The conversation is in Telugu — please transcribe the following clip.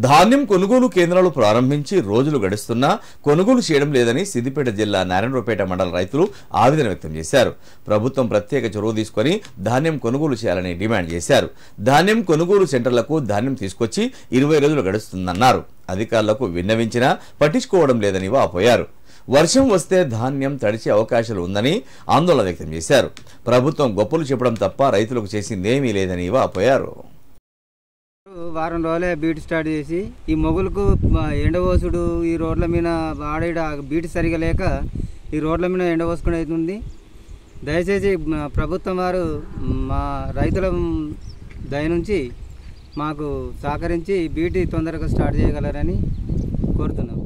ధాన్యం కొనుగోలు కేంద్రాలు ప్రారంభించి రోజులు గడుస్తున్నా కొనుగోలు చేయడం లేదని సిద్దిపేట జిల్లా నారాయణరావుపేట మండల రైతులు ఆవేదన వ్యక్తం చేశారు ప్రభుత్వం ప్రత్యేక చొరవ తీసుకొని ధాన్యం కొనుగోలు చేయాలని డిమాండ్ చేశారు ధాన్యం కొనుగోలు సెంటర్లకు ధాన్యం తీసుకొచ్చి ఇరవై రోజులు గడుస్తుందన్నారు అధికారులకు విన్నవించినా పట్టించుకోవడం లేదని వాపోయారు వర్షం వస్తే ధాన్యం తడిచే అవకాశాలు ఉందని ఆందోళన వ్యక్తం చేశారు ప్రభుత్వం గొప్పలు చెప్పడం తప్ప రైతులకు చేసిందేమీ లేదని వాపోయారు వారం రోజులే బీట్ స్టార్ట్ చేసి ఈ మొగులకు మా ఎండవోసుడు ఈ రోడ్ల మీద ఆడేడ బీట్ సరిగా లేక ఈ రోడ్ల మీద ఎండవోసుకుని అవుతుంది దయచేసి మా ప్రభుత్వం వారు మా రైతుల దయ నుంచి మాకు సహకరించి బీటీ తొందరగా స్టార్ట్ చేయగలరని కోరుతున్నాం